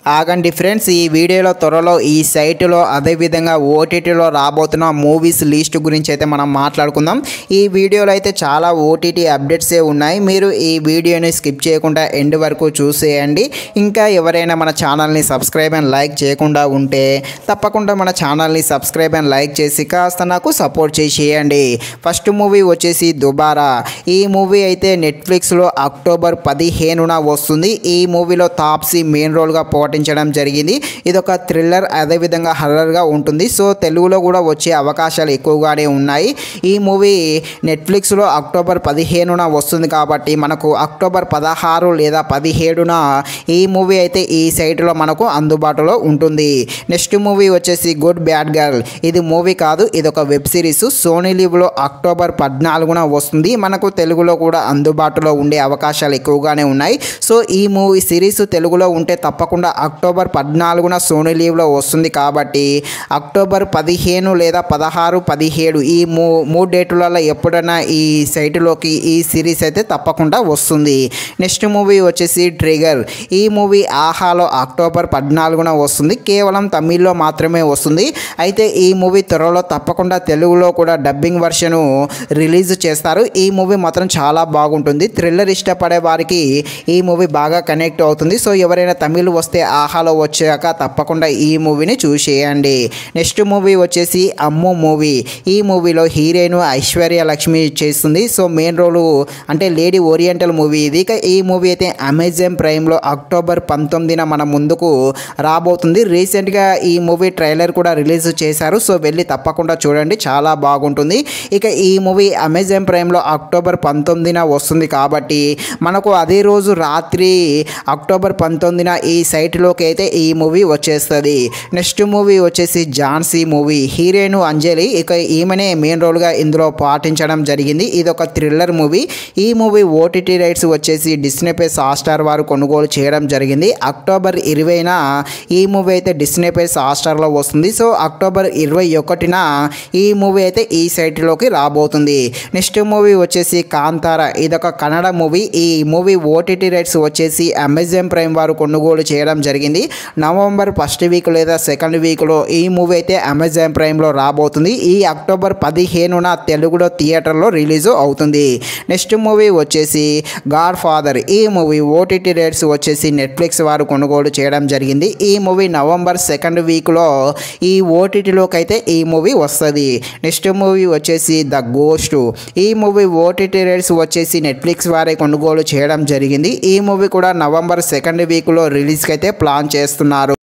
ఆగండి ఫ్రెండ్స్ ఈ వీడియోలో త్వరలో ఈ సైట్లో అదేవిధంగా ఓటీటీలో రాబోతున్న మూవీస్ లిస్ట్ గురించి అయితే మనం మాట్లాడుకుందాం ఈ వీడియోలో అయితే చాలా ఓటీటీ అప్డేట్సే ఉన్నాయి మీరు ఈ వీడియోని స్కిప్ చేయకుండా ఎండ్ వరకు చూసేయండి ఇంకా ఎవరైనా మన ఛానల్ని సబ్స్క్రైబ్ అండ్ లైక్ చేయకుండా ఉంటే తప్పకుండా మన ఛానల్ని సబ్స్క్రైబ్ అండ్ లైక్ చేసి కాస్త నాకు సపోర్ట్ చేసేయండి ఫస్ట్ మూవీ వచ్చేసి దుబారా ఈ మూవీ అయితే నెట్ఫ్లిక్స్లో అక్టోబర్ పదిహేనున వస్తుంది ఈ మూవీలో తాప్సీ మెయిన్ రోల్గా పోటించడం జరిగింది ఇది ఒక థ్రిల్లర్ అదేవిధంగా హర్రర్గా ఉంటుంది సో తెలుగులో కూడా వచ్చే అవకాశాలు ఎక్కువగానే ఉన్నాయి ఈ మూవీ నెట్ఫ్లిక్స్లో అక్టోబర్ పదిహేనున వస్తుంది కాబట్టి మనకు అక్టోబర్ పదహారు లేదా పదిహేడున ఈ మూవీ అయితే ఈ సైట్లో మనకు అందుబాటులో ఉంటుంది నెక్స్ట్ మూవీ వచ్చేసి గుడ్ బ్యాడ్ గర్ల్ ఇది మూవీ కాదు ఇది ఒక వెబ్ సిరీస్ సోనీ లీవ్లో అక్టోబర్ పద్నాలుగున వస్తుంది మనకు తెలుగులో కూడా అందుబాటులో ఉండే అవకాశాలు ఎక్కువగానే ఉన్నాయి సో ఈ మూవీ సిరీస్ తెలుగులో ఉంటే తప్పకుండా అక్టోబర్ పద్నాలుగున సోనీ లీవ్లో వస్తుంది కాబట్టి అక్టోబర్ పదిహేను లేదా పదహారు పదిహేడు ఈ మూ మూడు డేట్లలో ఎప్పుడైనా ఈ సైటులోకి ఈ సిరీస్ అయితే తప్పకుండా వస్తుంది నెక్స్ట్ మూవీ వచ్చేసి ట్రిగర్ ఈ మూవీ ఆహాలో అక్టోబర్ పద్నాలుగున వస్తుంది కేవలం తమిళ్లో మాత్రమే వస్తుంది అయితే ఈ మూవీ త్వరలో తప్పకుండా తెలుగులో కూడా డబ్బింగ్ వర్షను రిలీజ్ చేస్తారు ఈ మూవీ మాత్రం చాలా బాగుంటుంది థ్రిల్లర్ ఇష్టపడే వారికి ఈ మూవీ బాగా కనెక్ట్ అవుతుంది సో ఎవరైనా తమిళ్ వస్తే ఆహాలో వచ్చాక తప్పకుండా ఈ మూవీని చూసేయండి నెక్స్ట్ మూవీ వచ్చేసి అమ్ము మూవీ ఈ మూవీలో హీరోయిన్ ఐశ్వర్య లక్ష్మి చేస్తుంది సో మెయిన్ రోల్ అంటే లేడీ ఓరియంటల్ మూవీ ఇది ఇక ఈ మూవీ అయితే అమెజాన్ ప్రైమ్లో అక్టోబర్ పంతొమ్మిదిన మన ముందుకు రాబోతుంది రీసెంట్గా ఈ మూవీ ట్రైలర్ కూడా రిలీజ్ చేశారు సో వెళ్ళి తప్పకుండా చూడండి చాలా బాగుంటుంది ఇక ఈ మూవీ అమెజాన్ ప్రైమ్లో అక్టోబర్ పంతొమ్మిదిన వస్తుంది కాబట్టి మనకు అదే రోజు రాత్రి అక్టోబర్ పంతొమ్మిదిన ఈ సైట్లోకి అయితే ఈ మూవీ వచ్చేస్తుంది నెక్స్ట్ మూవీ వచ్చేసి ఝాన్సీ మూవీ హీరోయిన్ అంజలి ఇక ఈమెనే మెయిన్ రోల్గా ఇందులో పాటించడం జరిగింది ఇది ఒక థ్రిల్లర్ మూవీ ఈ మూవీ ఓటీటీ రైట్స్ వచ్చేసి డిస్నీ ప్లస్ హాట్స్టార్ వారు కొనుగోలు చేయడం జరిగింది అక్టోబర్ ఇరవైన ఈ మూవీ అయితే డిస్నీ ప్లస్ హాట్స్టార్లో వస్తుంది సో అక్టోబర్ ఇరవై ఒకటిన ఈ మూవీ అయితే ఈ సైట్లోకి రాబోతుంది నెక్స్ట్ మూవీ వచ్చేసి కాంతార ఇదొక కన్నడ మూవీ ఈ మూవీ ఓటీటీ రైట్స్ వచ్చేసి అమెజాన్ ప్రైమ్ వారు కొనుగోలు చేయడం జరిగింది నవంబర్ ఫస్ట్ వీక్ లేదా సెకండ్ వీక్లో ఈ మూవీ అయితే అమెజాన్ ప్రైమ్లో రాబోతుంది ఈ అక్టోబర్ పదిహేనున తెలుగులో థియేటర్లో రిలీజ్ అవుతుంది నెక్స్ట్ మూవీ వచ్చేసి గాడ్ ఫాదర్ ఈ మూవీ ఓటీటీ రేట్స్ వచ్చేసి నెట్ఫ్లిక్స్ వారు కొనుగోలు చేయడం జరిగింది ఈ మూవీ నవంబర్ సెకండ్ వీక్లో ఈ ఓటీటీలోకి అయితే ఈ మూవీ వస్తుంది నెక్స్ట్ మూవీ వచ్చేసి ద గోస్ట్ ఈ మూవీ ఓటీటీ రేట్స్ వచ్చేసి నెట్ఫ్లిక్స్ వారే కొనుగోలు చేయడం జరిగింది ఈ మూవీ కూడా నవంబర్ సెకండ్ వీక్లో రిలీజ్కి అయితే ప్లాన్ చేస్తున్నారు